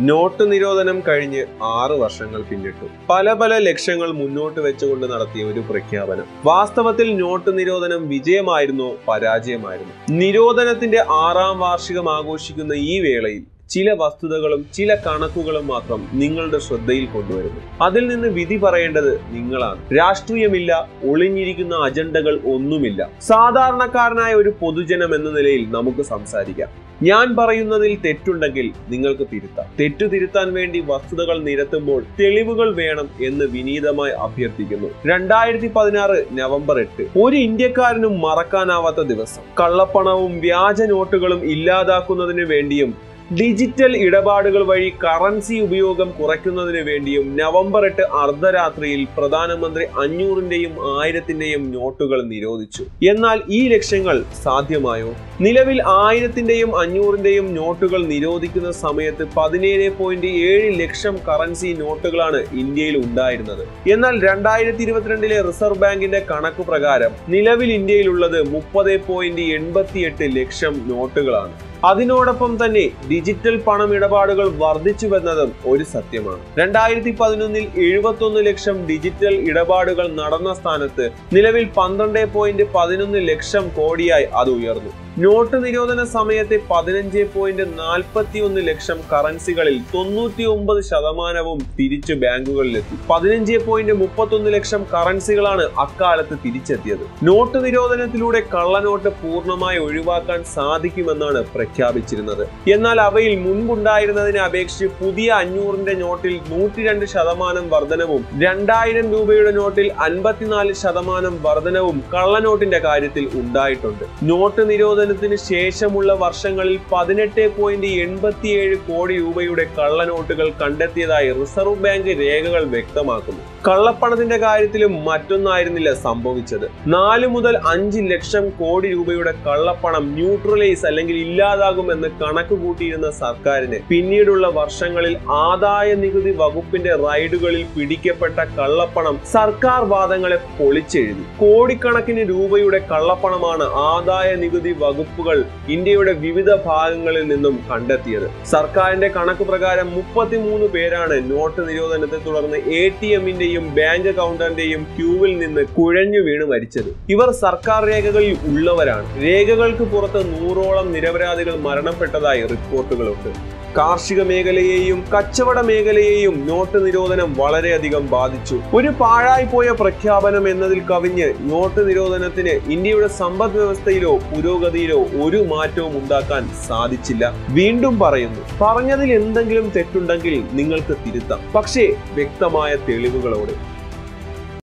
not നിരോധനം കഴിഞ്ഞ് ആറ് വർഷങ്ങൾ പിന്നിട്ടു പല പല ലക്ഷ്യങ്ങൾ മുന്നോട്ട് വെച്ചുകൊണ്ട് നടത്തിയ ഒരു പ്രഖ്യാപനം വാസ്തവത്തിൽ നോട്ട് നിരോധനം വിജയമായിരുന്നോ പരാജയമായിരുന്നു നിരോധനത്തിന്റെ ആറാം വാർഷികം ആഘോഷിക്കുന്ന ഈ വേളയിൽ ചില വസ്തുതകളും ചില കണക്കുകളും മാത്രം നിങ്ങളുടെ ശ്രദ്ധയിൽ കൊണ്ടുവരുന്നു അതിൽ നിന്ന് വിധി പറയേണ്ടത് നിങ്ങളാണ് രാഷ്ട്രീയമില്ല ഒളിഞ്ഞിരിക്കുന്ന അജണ്ടകൾ ഒന്നുമില്ല സാധാരണക്കാരനായ ഒരു പൊതുജനം എന്ന നിലയിൽ നമുക്ക് സംസാരിക്കാം ഞാൻ പറയുന്നതിൽ തെറ്റുണ്ടെങ്കിൽ നിങ്ങൾക്ക് തിരുത്താം തെറ്റു തിരുത്താൻ വേണ്ടി വസ്തുതകൾ നിരത്തുമ്പോൾ തെളിവുകൾ വേണം എന്ന് വിനീതമായി അഭ്യർത്ഥിക്കുന്നു രണ്ടായിരത്തി പതിനാറ് നവംബർ എട്ട് ഒരു ഇന്ത്യക്കാരനും മറക്കാനാവാത്ത ദിവസം കള്ളപ്പണവും വ്യാജ നോട്ടുകളും ഇല്ലാതാക്കുന്നതിന് വേണ്ടിയും ഡിജിറ്റൽ ഇടപാടുകൾ വഴി കറൻസി ഉപയോഗം കുറയ്ക്കുന്നതിന് വേണ്ടിയും നവംബർ എട്ട് അർദ്ധരാത്രിയിൽ പ്രധാനമന്ത്രി അഞ്ഞൂറിന്റെയും ആയിരത്തിന്റെയും നോട്ടുകൾ നിരോധിച്ചു എന്നാൽ ഈ ലക്ഷ്യങ്ങൾ സാധ്യമായോ നിലവിൽ ആയിരത്തിന്റെയും അഞ്ഞൂറിന്റെയും നോട്ടുകൾ നിരോധിക്കുന്ന സമയത്ത് പതിനേഴ് പോയിന്റ് ഏഴ് ലക്ഷം കറൻസി നോട്ടുകളാണ് ഇന്ത്യയിൽ ഉണ്ടായിരുന്നത് എന്നാൽ രണ്ടായിരത്തി ഇരുപത്തിരണ്ടിലെ റിസർവ് ബാങ്കിന്റെ കണക്കു പ്രകാരം നിലവിൽ ഇന്ത്യയിലുള്ളത് മുപ്പത് പോയിന്റ് എൺപത്തിയെട്ട് ലക്ഷം നോട്ടുകളാണ് അതിനോടൊപ്പം തന്നെ ഡിജിറ്റൽ പണമിടപാടുകൾ വർദ്ധിച്ചുവെന്നതും ഒരു സത്യമാണ് രണ്ടായിരത്തി പതിനൊന്നിൽ എഴുപത്തൊന്ന് ലക്ഷം ഡിജിറ്റൽ ഇടപാടുകൾ നടന്ന സ്ഥാനത്ത് നിലവിൽ പന്ത്രണ്ട് പോയിന്റ് പതിനൊന്ന് ലക്ഷം കോടിയായി അത് ഉയർന്നു നോട്ട് നിരോധന സമയത്തെ പതിനഞ്ച് പോയിന്റ് നാൽപ്പത്തി ഒന്ന് ലക്ഷം കറൻസികളിൽ തൊണ്ണൂറ്റി ഒമ്പത് ശതമാനവും തിരിച്ചു ബാങ്കുകളിലെത്തി പതിനഞ്ച് പോയിന്റ് മുപ്പത്തൊന്ന് ലക്ഷം കറൻസികളാണ് അക്കാലത്ത് തിരിച്ചെത്തിയത് നോട്ട് നിരോധനത്തിലൂടെ കള്ളനോട്ട് പൂർണ്ണമായി ഒഴിവാക്കാൻ സാധിക്കുമെന്നാണ് പ്രഖ്യാപിച്ചിരുന്നത് എന്നാൽ അവയിൽ മുൻപുണ്ടായിരുന്നതിനെ അപേക്ഷിച്ച് പുതിയ അഞ്ഞൂറിന്റെ നോട്ടിൽ നൂറ്റി രണ്ട് ശതമാനം വർധനവും രണ്ടായിരം രൂപയുടെ നോട്ടിൽ അൻപത്തിനാല് ശതമാനം വർധനവും കള്ളനോട്ടിന്റെ കാര്യത്തിൽ ഉണ്ടായിട്ടുണ്ട് നോട്ട് നിരോധനത്തിന് ശേഷമുള്ള വർഷങ്ങളിൽ പതിനെട്ട് പോയിന്റ് എൺപത്തിയേഴ് കോടി രൂപയുടെ കള്ളനോട്ടുകൾ കണ്ടെത്തിയതായി റിസർവ് ബാങ്ക് രേഖകൾ വ്യക്തമാക്കുന്നു കള്ളപ്പണത്തിന്റെ കാര്യത്തിലും മറ്റൊന്നായിരുന്നില്ല സംഭവിച്ചത് നാല് മുതൽ അഞ്ച് ലക്ഷം കോടി രൂപയുടെ കള്ളപ്പണം ന്യൂട്രലൈസ് അല്ലെങ്കിൽ ഇല്ലാതാകുമെന്ന് കണക്ക് കൂട്ടിയിരുന്ന സർക്കാരിന് പിന്നീടുള്ള വർഷങ്ങളിൽ ആദായ നികുതി വകുപ്പിന്റെ റൈഡുകളിൽ പിടിക്കപ്പെട്ട കള്ളപ്പണം സർക്കാർ വാദങ്ങളെ പൊളിച്ചെഴുതി കോടിക്കണക്കിന് രൂപയുടെ കള്ളപ്പണമാണ് ആദായ നികുതി വകുപ്പുകൾ ഇന്ത്യയുടെ വിവിധ ഭാഗങ്ങളിൽ നിന്നും കണ്ടെത്തിയത് സർക്കാരിന്റെ കണക്ക് പ്രകാരം മുപ്പത്തിമൂന്ന് പേരാണ് നോട്ട് നിരോധനത്തെ തുടർന്ന് എ ടി എമ്മിന്റെയും ബാങ്ക് അക്കൗണ്ടന്റെയും ക്യൂവിൽ നിന്ന് കുഴഞ്ഞു വീണ് മരിച്ചത് ഇവർ സർക്കാർ രേഖകളിൽ ഉള്ളവരാണ് രേഖകൾക്ക് പുറത്ത് നൂറോളം നിരപരാധികൾ മരണപ്പെട്ടതായി റിപ്പോർട്ടുകളുണ്ട് കാർഷിക മേഖലയെയും കച്ചവട മേഖലയെയും നോട്ട് നിരോധനം വളരെയധികം ബാധിച്ചു ഒരു പാഴായി പോയ പ്രഖ്യാപനം എന്നതിൽ കവിഞ്ഞ് നോട്ട് നിരോധനത്തിന് ഇന്ത്യയുടെ സമ്പദ് വ്യവസ്ഥയിലോ പുരോഗതിയിലോ ഒരു മാറ്റവും ഉണ്ടാക്കാൻ സാധിച്ചില്ല വീണ്ടും പറയുന്നു പറഞ്ഞതിൽ എന്തെങ്കിലും തെറ്റുണ്ടെങ്കിൽ നിങ്ങൾക്ക് തിരുത്താം പക്ഷേ വ്യക്തമായ തെളിവുകളോടെ